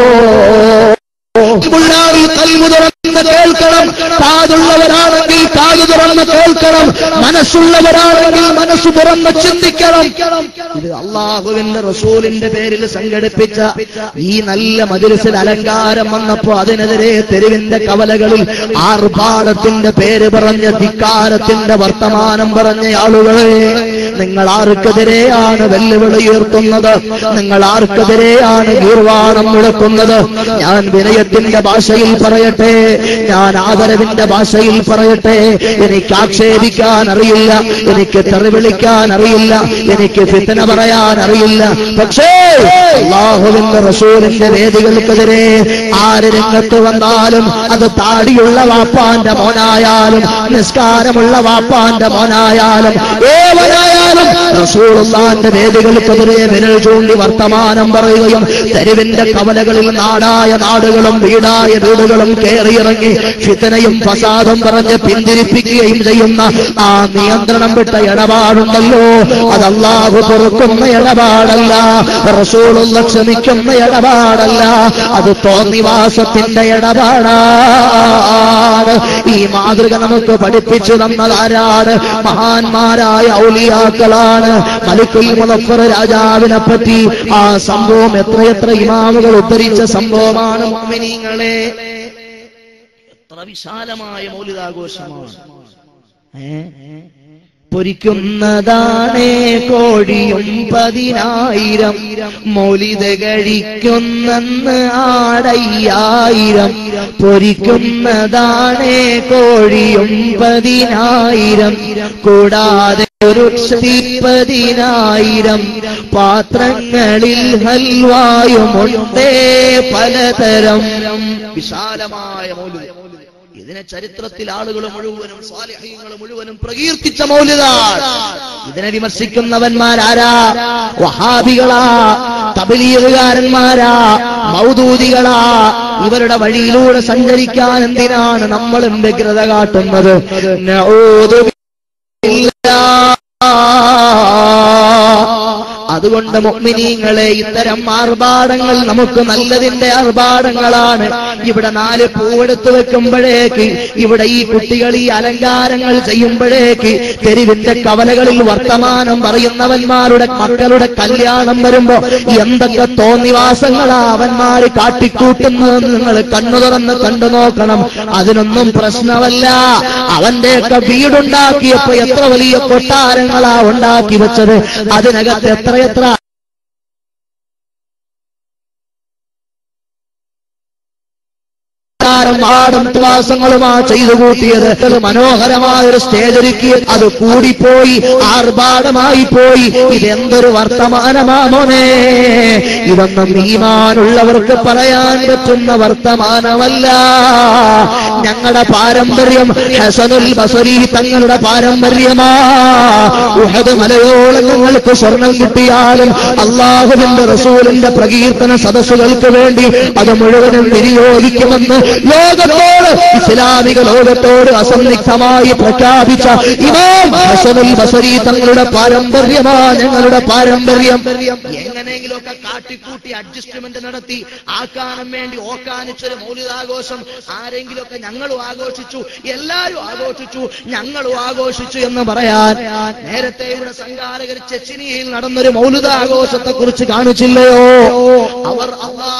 പിള്ളാരിൽ കൽവ് തുറന്ന് കേൾക്കണം കാതുള്ളവരാണെങ്കിൽ കാതു തുറന്ന് കേൾക്കണം മനസ്സുള്ളവരാണെങ്കിൽ മനസ്സ് തുറന്ന് ചിന്തിക്കണം ഇത് അള്ളാഹുവിന്റെ റസൂലിന്റെ പേരിൽ സംഘടിപ്പിച്ച ഈ നല്ല മജിലിസിൽ അലങ്കാരം വന്നപ്പോ അതിനെതിരെ തെരുവിന്റെ കവലകളിൽ ആർഭാടത്തിന്റെ പേര് പറഞ്ഞ ധിക്കാരത്തിന്റെ വർത്തമാനം പറഞ്ഞ ആളുകളെ നിങ്ങൾ ആർക്കെതിരെയാണ് വെല്ലുവിളി ഉയർത്തുന്നത് നിങ്ങൾ ആർക്കെതിരെയാണ് ഗീർവാണം മുഴക്കുന്നത് ഞാൻ വിനയത്തിന്റെ ഭാഷയിൽ പറയട്ടെ ഞാൻ ആദരവിന്റെ ഭാഷയിൽ പറയട്ടെ എനിക്ക് ആക്ഷേപിക്കാൻ അറിയില്ല എനിക്ക് തെറിവിളിക്കാൻ അറിയില്ല എനിക്ക് ഫിത്തന പറയാൻ അറിയില്ല പക്ഷേ അള്ളാഹുവിന്റെ റസൂലിന്റെ വേദികൾക്കെതിരെ ആര് രംഗത്ത് വന്നാലും അത് താടിയുള്ള വാപ്പാന്റെ മോനായാലും നിസ്കാരമുള്ള വാപ്പാന്റെ മോനായാലും ഏവനായാലും റസൂലുള്ളാന്റെ വേദികൾക്കെതിരെ വിരൽ ചൂണ്ടി വർത്തമാനം പറയുകയും തെരുവിന്റെ കവലകളിൽ നാടായ നാടുകളും വീടായ വീടുകളും കയറിയിറങ്ങി ഫിത്തനയും ഫസാദും പറഞ്ഞ് പിന്തിരിപ്പിക്കുകയും ചെയ്യുന്ന ആ നിയന്ത്രണം വിട്ട ഇടപാടുണ്ടല്ലോ അത് അള്ളാഹു പൊറുക്കുന്ന ഇടപാടല്ല റസൂലുള്ള ക്ഷമിക്കുന്ന ഇടപാടല്ല അത് തോന്നിവാസത്തിന്റെ ഇടപാടാണ് ഈ മാതൃക നമുക്ക് പഠിപ്പിച്ചു തന്നത് ആരാണ് മഹാന്മാരായ ഔലിയാക്കളാണ് മലിക്കുൽ മുലഫർ രാജാവിനെ പറ്റി ആ സംഭവം എത്രയെത്ര ഇമാമുകൾ ഉദ്ധരിച്ച സംഭവമാണ് മോമിനിങ്ങളെ എത്ര വിശാലമായ മൗലികാഘോഷമാണ് ഏ പൊരിക്കുന്നതാണേ കോഴിയും പതിനായിരം മൗലിത കഴിക്കുന്നെന്ന് ആടയ്യായിരം പൊരിക്കുന്നതാണേ കോഴിയും പതിനായിരം കൂടാതെ ഒരു ലക്ഷത്തി പതിനായിരം പാത്രങ്ങളിൽ ഹൽവായുമുണ്ടേ പലതരം വിശാലമായ മൗലിക ഇതിനെ ചരിത്രത്തിൽ ആളുകൾ മുഴുവനും സ്വാലിഹീങ്ങൾ മുഴുവനും പ്രകീർത്തിച്ച മൗലിതാണ് ഇതിനെ വിമർശിക്കുന്നവന്മാരാരാ വഹാബികളാ തബലീറുകാരന്മാരാ മൗദൂദികളാ ഇവരുടെ വഴിയിലൂടെ സഞ്ചരിക്കാൻ എന്തിനാണ് നമ്മളും വ്യഗ്രത കാട്ടുന്നത് നഊദു അതുകൊണ്ട് മുഅ്മിനീങ്ങളെ ഇത്തരം ആർഭാടങ്ങൾ നമുക്ക് നല്ലതിന്റെ ആർഭാടങ്ങളാണ് ഇവിടെ നാല് പൂവെടുത്ത് വെക്കുമ്പോഴേക്ക് ഇവിടെ ഈ കുട്ടികൾ ഈ അലങ്കാരങ്ങൾ ചെയ്യുമ്പോഴേക്ക് തെരുവിന്റെ കവലകളിൽ വർത്തമാനം പറയുന്നവന്മാരുടെ മക്കളുടെ കല്യാണം വരുമ്പോ എന്തൊക്കെ തോന്നിവാസങ്ങളാ അവന്മാര് കാട്ടിക്കൂട്ടുന്നതെന്ന് നിങ്ങൾ കണ്ണു തുറന്ന് കണ്ടു നോക്കണം അതിനൊന്നും പ്രശ്നമല്ല അവന്റെയൊക്കെ വീടുണ്ടാക്കിയപ്പോ എത്ര വലിയ കൊട്ടാരങ്ങളാ ഉണ്ടാക്കി വെച്ചത് അതിനകത്ത് എത്രയെത്ര ആടും ത്വാസങ്ങളുമാ ചെയ്തു കൂട്ടിയത് അത് മനോഹരമായ ഒരു സ്റ്റേജ് ഒരുക്കി അത് കൂടിപ്പോയി ആർഭാടമായി പോയി ഇതെന്തൊരു വർത്തമാനമാ മോനെ ഇതൊന്നും ഈമാനുള്ളവർക്ക് പറയാൻ പറ്റുന്ന വർത്തമാനമല്ല ഞങ്ങളുടെ പാരമ്പര്യം ഹസനുൽ ബസരി തങ്ങളുടെ പാരമ്പര്യമാ ഉഹദ് മലയോളം ഞങ്ങൾക്ക് സ്വർണം കിട്ടിയാലും അള്ളാഹുവിന്റെ റസൂലിന്റെ പ്രകീർത്തന സദസ്സുകൾക്ക് വേണ്ടി അത് മുഴുവനും വിനിയോഗിക്കുമെന്ന് ലോകത്തോട് ഇസ്ലാമിക ലോകത്തോട് അസന്നിഗ്ധമായി പ്രഖ്യാപിച്ച ഇമാം ഹസനുൽ ബസരി തങ്ങളുടെ പാരമ്പര്യമാ ഞങ്ങളുടെ പാരമ്പര്യം എങ്ങനെയെങ്കിലുമൊക്കെ കാട്ടിക്കൂട്ടി അഡ്ജസ്റ്റ്മെന്റ് നടത്തി ആക്കാനും വേണ്ടി ഓക്കാനിച്ചൊരു മൗലികാഘോഷം ആരെങ്കിലുമൊക്കെ ഞങ്ങളും ആഘോഷിച്ചു എല്ലാവരും ആഘോഷിച്ചു ഞങ്ങളും ആഘോഷിച്ചു എന്ന് പറയാൻ നേരത്തെ ഇവിടെ സംഘാടകർ ചെച്ചിനിയിൽ നടന്നൊരു മൗലികാഘോഷത്തെ കുറിച്ച് കാണിച്ചില്ലയോ അവർ അള്ളാഹുവിന്റെ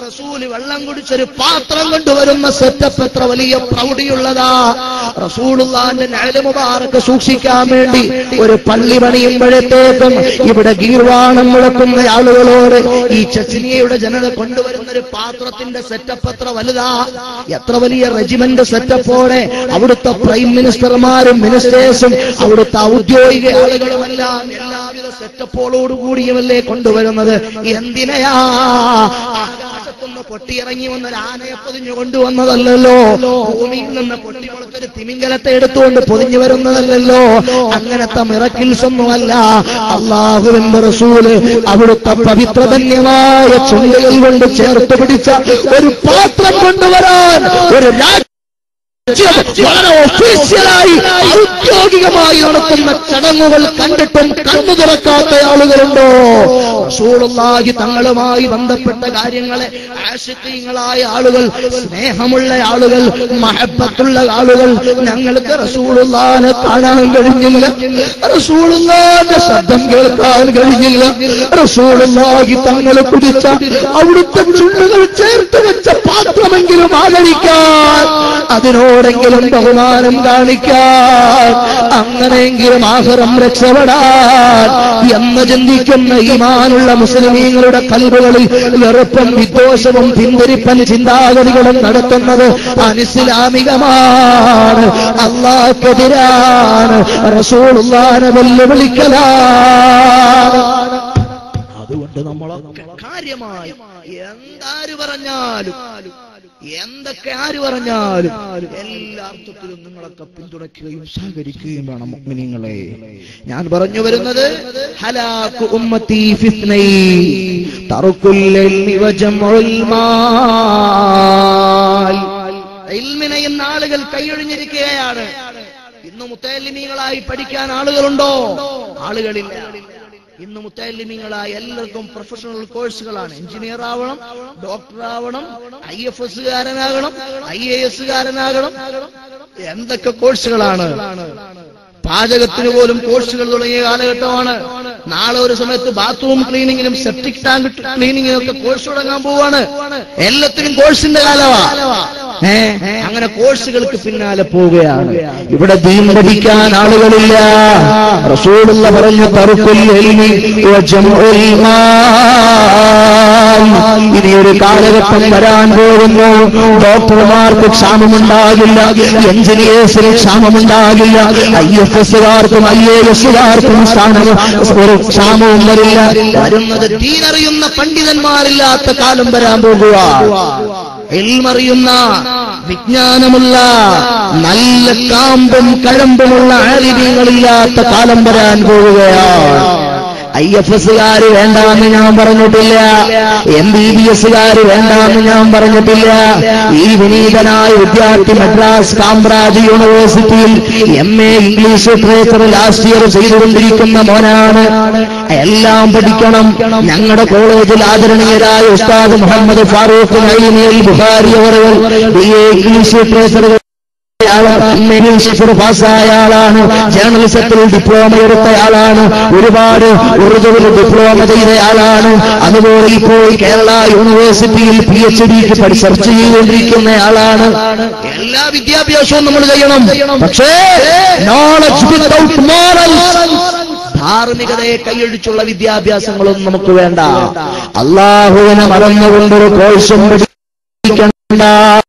റസൂല് വെള്ളം കുടിച്ചൊരു പാത്രം കൊണ്ടുവരുന്ന സെറ്റപ്പ് എത്ര വലിയ പ്രൗഢിയുള്ളതാ റസൂലുള്ളാന്റെ നഅല് മുബാറക്ക് സൂക്ഷിക്കാൻ വേണ്ടി ഒരു പള്ളി പണിയുമ്പോഴത്തേക്കും ഇവിടെ ഗീർവാണം മുഴക്കുന്ന ആളുകളോട് ഈ ചച്ചിനിയയുടെ ജനത കൊണ്ടുവരുന്ന ഒരു പാത്രത്തിന്റെ സെറ്റപ്പ് എത്ര വലുതാ എത്ര വലിയ റെജിമെന്റ് സെറ്റപ്പോടെ അവിടുത്തെ പ്രൈം മിനിസ്റ്റർമാരും മിനിസ്റ്റേഴ്സും അവിടുത്തെ ഔദ്യോഗിക ആളുകളുമെല്ലാം എല്ലാവിധ സെറ്റപ്പോളോട് കൂടിയുമല്ലേ കൊണ്ടുവരുന്നത് എന്തിനയാ ആകാശത്തുനിന്ന് പൊട്ടിയിറങ്ങി വന്ന ഒരു ആനയെ പൊതിഞ്ഞു കൊണ്ടുവന്നതല്ലല്ലോ ഭൂമിയിൽ നിന്ന് പൊട്ടി മുളത്തൊരു തിമിംഗലത്തെ എടുത്തുകൊണ്ട് പൊതിഞ്ഞു വരുന്നതല്ലല്ലോ അങ്ങനത്തെ മിറക്കിൽസ് ഒന്നുമല്ല അള്ളാഹുവിന്റെ റസൂല് അവിടുത്തെ പവിത്രധന്യമായ ചുണ്ടുകൾ കൊണ്ട് ചേർത്ത് പിടിച്ച ഒരു പാത്രം കൊണ്ടുവരാൻ ഒരു രാജ്യം വളരെ ഒഫീഷ്യലായി ഔദ്യോഗികമായി നടത്തുന്ന ചടങ്ങുകൾ കണ്ടിട്ടും കണ്ണു തുറക്കാത്ത ആളുകളുണ്ടോ റസൂലുള്ളാഹി തങ്ങളുമായി ബന്ധപ്പെട്ട കാര്യങ്ങളെ ആശിക്കീങ്ങളായ ആളുകൾ സ്നേഹമുള്ള ആളുകൾ മഹബത്തുള്ള ആളുകൾ ഞങ്ങൾക്ക് റസൂലുള്ളാനെ കാണാൻ കഴിഞ്ഞില്ല റസൂലുള്ളാന്റെ ശബ്ദം കേൾക്കാൻ കഴിഞ്ഞില്ല റസൂലുള്ളാഹി തങ്ങൾ കുടിച്ച അവിടുത്തെ ചുണ്ടുകൾ ചേർത്ത് വെച്ച പാത്രമെങ്കിലും ആദരിക്കാൻ അതിനോടെങ്കിലും ബഹുമാനം കാണിക്കാൻ അങ്ങനെയെങ്കിലും ആഹ്റം രക്ഷപ്പെടാൻ എന്ന് ചിന്തിക്കുന്ന ഈമാനുള്ള മുസ്ലിമീങ്ങളുടെ കൽവുകളിൽ വെറുപ്പും വിദ്വേഷവും പിന്തിരിപ്പൻ ചിന്താഗതികളും നടത്തുന്നത് അനിസ്ലാമികമാണ് അള്ളാഹ്ക്കെതിരാണ് റസൂലുള്ളാനെ വെല്ലുവിളിക്കലാണ് അതുകൊണ്ട് നമ്മളൊക്കെ കാര്യമായി എന്താര് പറഞ്ഞാലും എന്തൊക്കെ ആര് പറഞ്ഞാലും എല്ലാ അർത്ഥത്തിലും നിങ്ങളൊക്കെ പിന്തുണയ്ക്കുകയും സഹകരിക്കുകയും വേണം മുഅ്മിനീങ്ങളെ ഞാൻ പറഞ്ഞു വരുന്നത് ഹലാക്കു ഉമ്മത്തി ഫിത്നൈ തറുക്കുൽ ഇൽമി വജംഉൽ മാൽ ഇൽമിനെ ഇന്ന് ആളുകൾ കൈയൊഴിഞ്ഞിരിക്കുകയാണ് ഇന്ന് മുത്തലിമീങ്ങളായി പഠിക്കാൻ ആളുകളുണ്ടോ ആളുകളില്ല ഇന്ന് മുത്തലിമീങ്ങളായ എല്ലാവർക്കും പ്രൊഫഷണൽ കോഴ്സുകളാണ് എഞ്ചിനീയർ ആവണം ഡോക്ടർ ആവണം ഐ എഫ് എസ് കാരനാകണം ഐ എ എസ് കാരനാകണം എന്തൊക്കെ കോഴ്സുകളാണ് പാചകത്തിന് പോലും കോഴ്സുകൾ തുടങ്ങിയ കാലഘട്ടമാണ് നാളെ ഒരു സമയത്ത് ബാത്റൂം ക്ലീനിങ്ങിനും സെപ്റ്റിക് ടാങ്ക് ക്ലീനിങ്ങിനും ഒക്കെ കോഴ്സ് തുടങ്ങാൻ പോവാണ് എല്ലാത്തിനും കോഴ്സിന്റെ കാലമാ ഏ അങ്ങനെ കോഴ്സുകൾക്ക് പിന്നാലെ പോവുകയാണ് ഇവിടെ ദീൻ പഠിക്കാൻ ആളുകളില്ല റസൂലുള്ള പറഞ്ഞു തറുക്കുൽ ഇൽമി വജംഉൽ മാൽ ഇനി ഒരു കാലഘട്ടം വരാൻ പോകുന്നു ഡോക്ടർമാർക്ക് ക്ഷാമമുണ്ടാകില്ല എഞ്ചിനീയേഴ്സിന് ക്ഷാമമുണ്ടാകില്ല ഐ എഫ് എസുകാർക്കും ഐ എ എസുകാർക്കും സ്ഥാനം ഒരു ക്ഷാമവും വരില്ല വരുന്നത് തീനറിയുന്ന പണ്ഡിതന്മാരില്ലാത്ത കാലം വരാൻ പോകുക എൽമറിയുന്ന വിജ്ഞാനമുള്ള നല്ല കാമ്പും കഴമ്പുമുള്ള ആലിന്യങ്ങളില്ലാത്ത കാലം വരാൻ പോവുകയാണ് ഐ എഫ് എസുകാര് വേണ്ടാന്ന് ഞാൻ പറഞ്ഞിട്ടില്ല എം ബി ബി എസുകാര് വേണ്ടാന്ന് ഞാൻ പറഞ്ഞിട്ടില്ല ഈ വിനീതനായ വിദ്യാർത്ഥി മദ്രാസ് കാംബ്രാജ് യൂണിവേഴ്സിറ്റിയിൽ M A English literature last year ചെയ്തുകൊണ്ടിരിക്കുന്ന മോനാണ് എല്ലാം പഠിക്കണം ഞങ്ങളുടെ കോളേജിൽ ആദരണീയരായ ഉസ്താദ് മുഹമ്മദ് ഫാറൂഖ് നൈനിയൽ ബുഹാരി അവർ ബി എ ഇംഗ്ലീഷ് ലിറ്ററേച്ചർ പാസ്സായ ആളാണ് ജേർണലിസത്തിൽ ഡിപ്ലോമ എടുത്തയാളാണ് ഒരുപാട് ഉറുദുവിൽ ഡിപ്ലോമ ചെയ്ത ആളാണ് അതുപോലെ ഇപ്പോൾ കേരള യൂണിവേഴ്സിറ്റിയിൽ പി എച്ച് ഡിക്ക് റിസർച്ച് ചെയ്തുകൊണ്ടിരിക്കുന്ന ആളാണ് എല്ലാ വിദ്യാഭ്യാസവും നമ്മൾ ചെയ്യണം പക്ഷേ നോളജ് വിത്തൗട്ട് മോറൽസ് ധാർമ്മികതയെ കൈയടിച്ചുള്ള വിദ്യാഭ്യാസങ്ങളൊന്നും നമുക്ക് വേണ്ട അള്ളാഹുവിനെ മറന്നുകൊണ്ടൊരു കോഴ്സും പഠിക്കണ്ട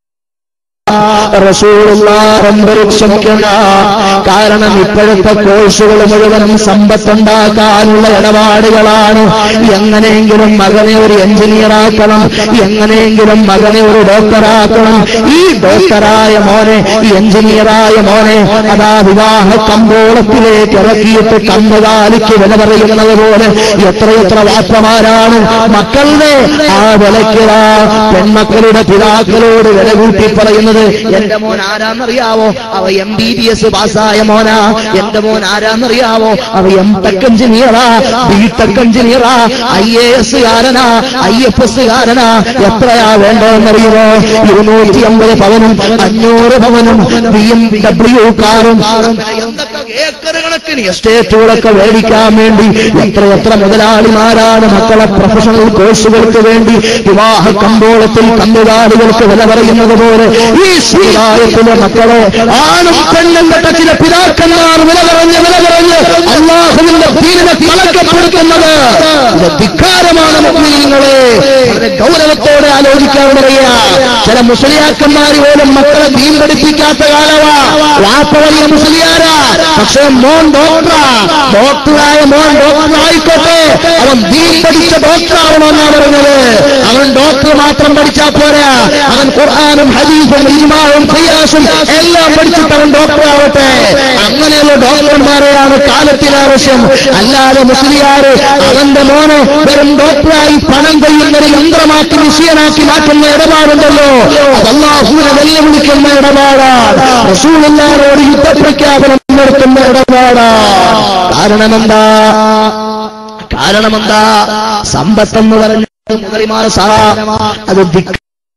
ക്ഷമിക്കണ്ട കാരണം ഇപ്പോഴത്തെ കോഴ്സുകൾ മുഴുവനും സമ്പത്തുണ്ടാക്കാനുള്ള ഇടപാടുകളാണ് എങ്ങനെയെങ്കിലും മകനെ ഒരു എഞ്ചിനീയർ ആക്കണം എങ്ങനെയെങ്കിലും മകനെ ഒരു ഡോക്ടറാക്കണം ഈ ഡോക്ടറായ മോനെ ഈ എഞ്ചിനീയറായ മോനെ അതാ വിവാഹ കമ്പോളത്തിലേക്ക് ഇറക്കിയിട്ട് കന്നുകാലിക്ക് വില പറയുന്നത് പോലെ എത്രയെത്ര വാപ്പമാരാണ് മക്കളുടെ ആ വിലക്കിട പെൺമക്കളുടെ പിതാക്കളോട് വില കൂട്ടി പറയുന്നത് എന്റെ മോൻ ആരാന്നറിയാവോ അവ എം ബി ബി എസ് പാസ്സായ മോനാ എന്റെ മോൻ ആരാന്നറിയാവോ അവ എം ടെക് എഞ്ചിനീയറാ ബി ടെക് എഞ്ചിനീയറാ ഐ എ എസ് കാരനാ ഐ എഫ് എസ് കാരനാ എത്രയാ വേണ്ടതെന്നറിയുമോ ഇരുന്നൂറ്റി അമ്പത് പവനും അഞ്ഞൂറ് പവനും ബി എം ഡബ്ല്യു കാറും എന്തൊക്കെ ഏക്കർ കണക്കിന് എസ്റ്റേറ്റുകളൊക്കെ മേടിക്കാൻ വേണ്ടി എത്ര എത്ര മുതലാളിമാരാണ് മക്കളെ പ്രൊഫഷണൽ കോഴ്സുകൾക്ക് വേണ്ടി വിവാഹ കമ്പോളത്തിൽ കന്നുകാലികൾക്ക് വില പറയുന്നത് പോലെ ഈ സമുദായത്തിലെ മക്കളെ ആണും പെണ്ണും പെട്ട ചില പിതാക്കന്മാർ വില പറഞ്ഞ് വില പറഞ്ഞ് അള്ളാഹുവിന്റെ ദീനിനെ കളക്കപ്പെടുത്തുന്നത് ഇത് ധിക്കാരമാണ് മുസ്ലിങ്ങളെ വളരെ ഗൗരവത്തോടെ ആലോചിക്കാൻ പറയുക ചില മുസ്ലിയാക്കന്മാർ പോലും മക്കളെ ദീൻ പഠിപ്പിക്കാത്ത കാലവാ വാപ്പ വലിയ മുസ്ലിയാരാ പക്ഷെ മോൻ ഡോക്ടറാ ഡോക്ടറായ മോൻ ഡോക്ടർ ആയിക്കോട്ടെ അവൻ ദീൻ പഠിച്ച ഡോക്ടർ ആവണമെന്നാ പറഞ്ഞത് അവൻ ഡോക്ടർ മാത്രം പഠിച്ചാ പോരാ അവൻ ഖുർആാനും ഹദീസും ഇമാവും ഖിയാസും എല്ലാം പഠിച്ചിട്ട് അവൻ ഡോക്ടർ ആവട്ടെ അങ്ങനെയുള്ള ഡോക്ടർമാരെയാണ് കാലത്തിന് ആവശ്യം അല്ലാതെ മുസ്ലിയാര് അവന്റെ മോനെ വെറും ഡോക്ടറായി പണം കഴിയുന്ന ഒരു യന്ത്രമാക്കി വിഷയനാക്കി മാറ്റുന്ന ഇടപാടുണ്ടല്ലോ അത് അള്ളാഹുവിനെ വെല്ലുവിളിക്കുന്ന ഇടപാടാണ് റസൂലുള്ളാഹിനോട് യുദ്ധപ്രഖ്യാപനം നടത്തുന്ന ഇടപാടാണ് കാരണമെന്താ കാരണമെന്താ സമ്പത്തെന്ന് പറഞ്ഞ മുതലിമാർ സാ അത് ദിക്ക്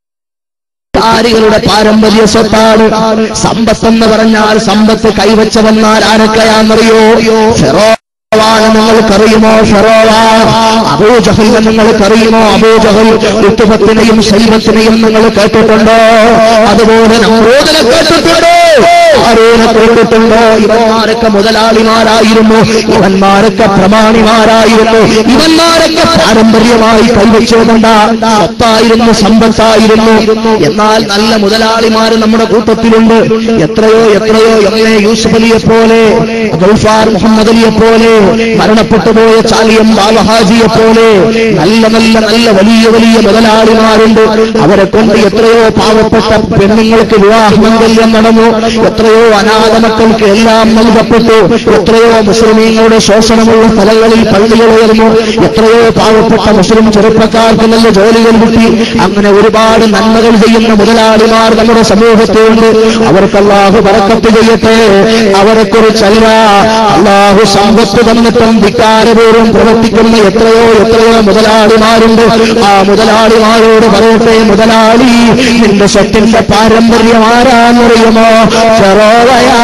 ാരികളുടെ പാരമ്പര്യ സ്വത്താണ് സമ്പത്തെന്ന് പറഞ്ഞാൽ സമ്പത്ത് കൈവച്ചവന്നാൽ ആരൊക്കെയാണെന്നറിയോ ഫെറോവാണ് നിങ്ങൾക്കറിയുമോ ഫെറോവ അബൂജഹലിനെ നിങ്ങൾക്കറിയുമോ അബൂജഹൽ ഋത്തുഭത്തിനെയും ശൈവത്തിനെയും നിങ്ങൾ കേട്ടിട്ടുണ്ടോ അതുപോലെ നമ്രോദനെ കേട്ടിട്ടുണ്ടോ ആരോനെ കേട്ടിട്ടുണ്ടോ ഇവന്മാരൊക്കെ മുതലാളിമാരായിരുന്നു ഇവന്മാരൊക്കെ പ്രമാണിമാരായിരുന്നു ഇവന്മാരൊക്കെ പാരമ്പര്യമായി കൈവച്ചുകൊണ്ട സ്വത്തായിരുന്നു സമ്പത്തായിരുന്നു എന്നാൽ നല്ല മുതലാളിമാര് നമ്മുടെ കൂട്ടത്തിലുണ്ട് എത്രയോ എത്രയോ എം എ യൂസുഫ് അലിയെ പോലെ ഗൾഫാർ മുഹമ്മദ് അലിയെ പോലെ മരണപ്പെട്ടുപോയ ചാലിയം ബാബഹാജിയെ പോലെ നല്ല നല്ല നല്ല വലിയ വലിയ മുതലാളിമാരുണ്ട് അവരെ കൊണ്ട് എത്രയോ പാവപ്പെട്ട പെണ്ണുങ്ങൾക്ക് വിവാഹമംഗല്യം നടന്നു എത്രയോ അനാഥ മക്കൾക്ക് എല്ലാം നൽകപ്പെട്ടു എത്രയോ മുസ്ലിമീങ്ങളുടെ ശോഷണമുള്ള സ്ഥലങ്ങളിൽ പള്ളികൾ ഉയർന്നു എത്രയോ പാവപ്പെട്ട മുസ്ലിം ചെറുപ്പക്കാർക്ക് നല്ല ജോലികൾ കിട്ടി അങ്ങനെ ഒരുപാട് നന്മകൾ ചെയ്യുന്ന മുതലാളിമാർ നമ്മുടെ സമൂഹത്തിലുണ്ട് അവർക്ക് അള്ളാഹു പറക്കത്ത് ചെയ്യട്ടെ അവരെ കുറിച്ചല്ല അള്ളാഹു സമ്പത്ത് തന്നിട്ടും ധിക്കാരപൂർവ്വം പ്രവർത്തിക്കുന്ന എത്രയോ എത്രയോ മുതലാളിമാരുണ്ട് ആ മുതലാളിമാരോട് പറയട്ടെ മുതലാളി നിന്റെ സ്വത്തിന്റെ പാരമ്പര്യം ആരാന്നറിയുമോ ഫെറോവയാ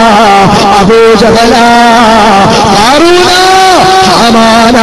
അബൂജഹല ഹാറൂന ഹാമാന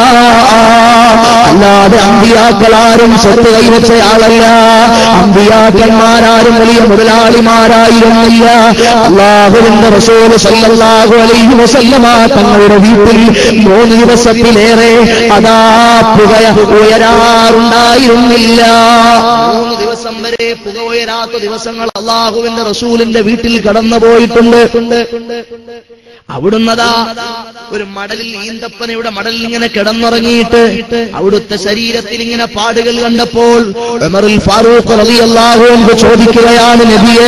അല്ലാതെ അമ്പിയാക്കളാരും സ്വത്ത് കൈവച്ച ആളല്ല അമ്പിയാക്കന്മാരാരും വലിയ മുതലാളിമാരായിരുന്നില്ല അള്ളാഹുവിന്റെ റസൂല് സല്ലല്ലാഹു അലൈഹി വസല്ലമ തങ്ങളുടെ വീട്ടിൽ മൂന്ന് ദിവസത്തിലേറെ അതാ പുക ഉയരാറുണ്ടായിരുന്നില്ല മൂന്ന് ദിവസം വരെ പുക ഉയരാത്ത ദിവസങ്ങൾ അള്ളാഹുവിന്റെ റസൂലിന്റെ വീട്ടിൽ കടന്നു പോയിട്ടുണ്ട് അവിടുന്നതാ ഒരു മടലിൽ ഈന്തപ്പനയുടെ മടലിൽ ഇങ്ങനെ കിടന്നുറങ്ങിയിട്ട് അവിടുത്തെ ശരീരത്തിൽ ഇങ്ങനെ പാടുകൾ കണ്ടപ്പോൾ ഉമറുൽ ഫാറൂഖ് റളിയല്ലാഹു അൻഹു ചോദിക്കുകയാണ് നബിയേ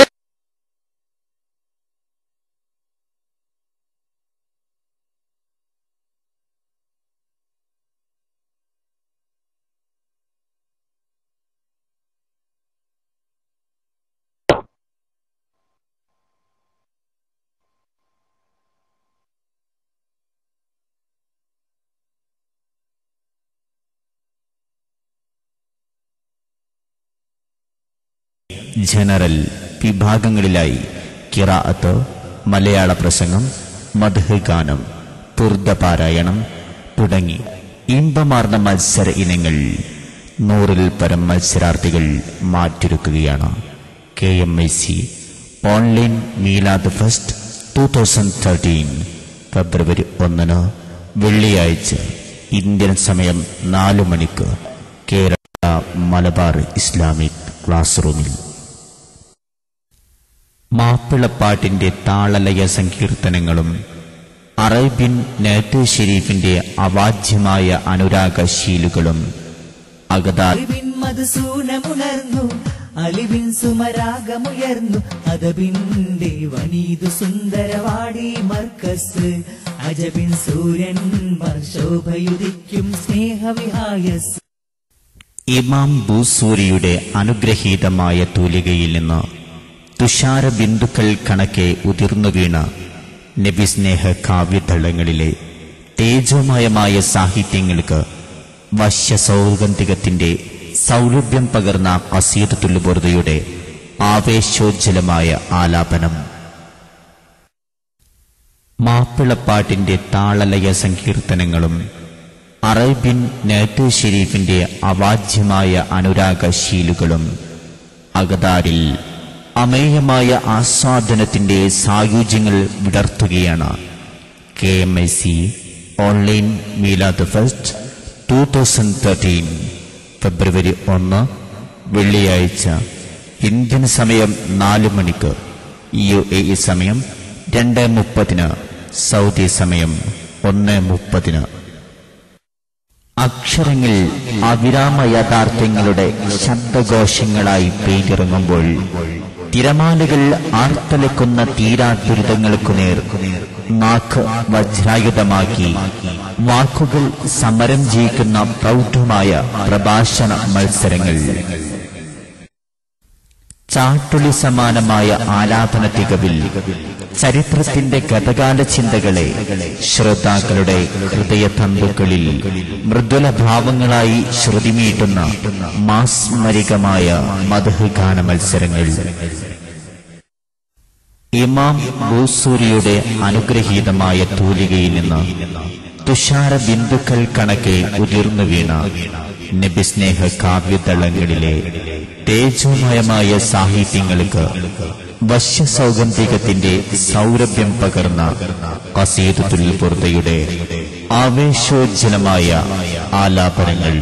ജനറൽ വിഭാഗങ്ങളിലായി കിറാഅത്ത് മലയാള പ്രസംഗം മധു ഗാനം തുർദ പാരായണം തുടങ്ങി ഇമ്പമാർന്ന മത്സര ഇനങ്ങൾ നൂറിൽ പരം മത്സരാർത്ഥികൾ മാറ്റൊരുക്കുകയാണ് K M I C online Meelad fest two thousand thirteen ഫെബ്രുവരി ഒന്നിന് വെള്ളിയാഴ്ച ഇന്ത്യൻ സമയം നാലു മണിക്ക് കേരള മലബാർ ഇസ്ലാമിക് ക്ലാസ് റൂമിൽ മാപ്പിളപ്പാട്ടിന്റെ താളലയ സങ്കീർത്തനങ്ങളും അറേബ്യൻ നേറ്റ് ഷെരീഫിന്റെ അവാച്യമായ അനുരാഗശീലുകളും അഗതാ അലിബിൻ മധുസൂനമുണർന്നു അലിബിൻ സുമരാഗമുയർന്നു അദബിന്റെ വനീതു സുന്ദരവാടി മർക്കസ് അജബിൻ സൂര്യൻ ശോഭയുദിക്കും സ്നേഹവിഹായസ് ഇമാം ബൂസൂരിയുടെ അനുഗ്രഹീതമായ തൂലികയിൽ നിന്ന് തുഷാര ബിന്ദുക്കൾ കണക്കെ ഉതിർന്നു വീണ നബിസ്നേഹ കാവ്യതളങ്ങളിലെ തേജോമയമായ സാഹിത്യങ്ങൾക്ക് വശ്യസൗഗന്ധികത്തിന്റെ സൗരഭ്യം പകർന്ന കസീദത്തുല്ലുബോർദയുടെ ആവേശോജ്വലമായ ആലാപനം മാപ്പിളപ്പാട്ടിന്റെ താളലയ സങ്കീർത്തനങ്ങളും അറേബ്യൻ നേട്ട് ഷെരീഫിന്റെ അവാജ്യമായ അനുരാഗശീലുകളും അകതാരിൽ അമേയമായ ആസ്വാദനത്തിന്റെ സായുജ്യങ്ങൾ വിടർത്തുകയാണ് K M I C online Meelad fest two thousand thirteen ഫെബ്രുവരി ഒന്ന് വെള്ളിയാഴ്ച ഇന്ത്യൻ സമയം നാല് മണിക്ക് യു എ ഇ സമയം രണ്ട് മുപ്പതിന് സൗദി സമയം ഒന്ന് മുപ്പതിന് അക്ഷരങ്ങൾ അവിരാമ യാഥാർത്ഥ്യങ്ങളുടെ ശബ്ദഘോഷങ്ങളായി പെയ്തിറങ്ങുമ്പോൾ തിരമാലകൾ ആർത്തലക്കുന്ന തീരാ ദുരിതങ്ങൾക്കു നേർ നാക്ക് വജ്രായുധമാക്കി വാക്കുകൾ സമരം ജയിക്കുന്ന പ്രൗഢമായ പ്രഭാഷണ മത്സരങ്ങൾ ചാട്ടുളി സമാനമായ ആലാപന തികവിൽ ചരിത്രത്തിന്റെ ഗതകാല ചിന്തകളെ ശ്രോതാക്കളുടെ ഹൃദയതന്തുക്കളിൽ മൃദുല ഭാവങ്ങളായി ശ്രുതിമീട്ടുന്ന മാസ്മരികമായ മധു ഗാന മത്സരങ്ങൾ ഇമാം ബൂസൂരിയുടെ അനുഗ്രഹീതമായ തൂലികയിൽ നിന്ന് തുഷാര ബിന്ദുക്കൾ കണക്കെ ഉതിർന്നു വീണ നബിസ്നേഹ കാവ്യതളങ്ങളിലെ തേജോമയമായ സാഹിത്യങ്ങൾക്ക് വശ്യസൗഗന്ധികത്തിന്റെ സൗരഭ്യം പകർന്ന കസീദത്തുൽ ബുർദയുടെ ആവേശോജ്വലമായ ആലാപനങ്ങൾ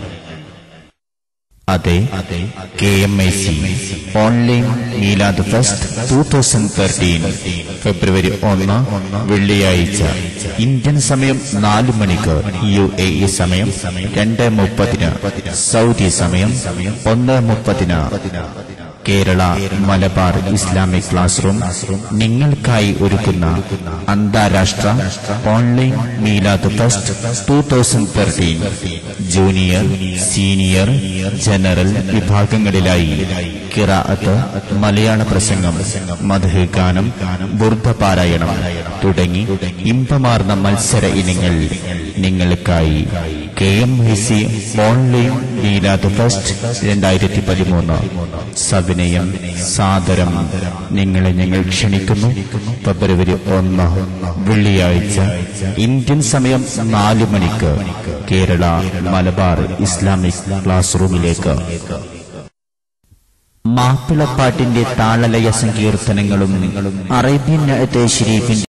അതെ K M I C online Meelad fest two thousand thirteen ഫെബ്രുവരി ഒന്ന് വെള്ളിയാഴ്ച ഇന്ത്യൻ സമയം നാല് മണിക്ക് യു എ ഇ സമയം രണ്ട് മുപ്പതിന് സൗദി സമയം ഒന്ന് മുപ്പതിന് Kerala Malabar Islamic class room നിങ്ങൾക്കായി ഒരുക്കുന്ന അന്താരാഷ്ട്ര online Meelad fest two thousand thirteen junior senior general വിഭാഗങ്ങളിലായി കിറാഅത്ത് മലയാള പ്രസംഗം മധു ഗാനം ബുർദ്ധ പാരായണം തുടങ്ങി ഇമ്പമാർന്ന മത്സര ഇനങ്ങൾ നിങ്ങൾക്കായി K M I C online Meelad fest രണ്ടായിരത്തി പതിമൂന്ന് സവിനയം സാദരം നിങ്ങളെ ഞങ്ങൾ ക്ഷണിക്കുന്നു ഫെബ്രുവരി ഒന്ന് വെള്ളിയാഴ്ച ഇന്ത്യൻ സമയം നാല് മണിക്ക് കേരള മലബാർ ഇസ്ലാമിക് ക്ലാസ് റൂമിലേക്ക് മാപ്പിളപ്പാട്ടിന്റെ താളലയ സങ്കീർത്തനങ്ങളും അറേബ്യൻ ഷരീഫിന്റെ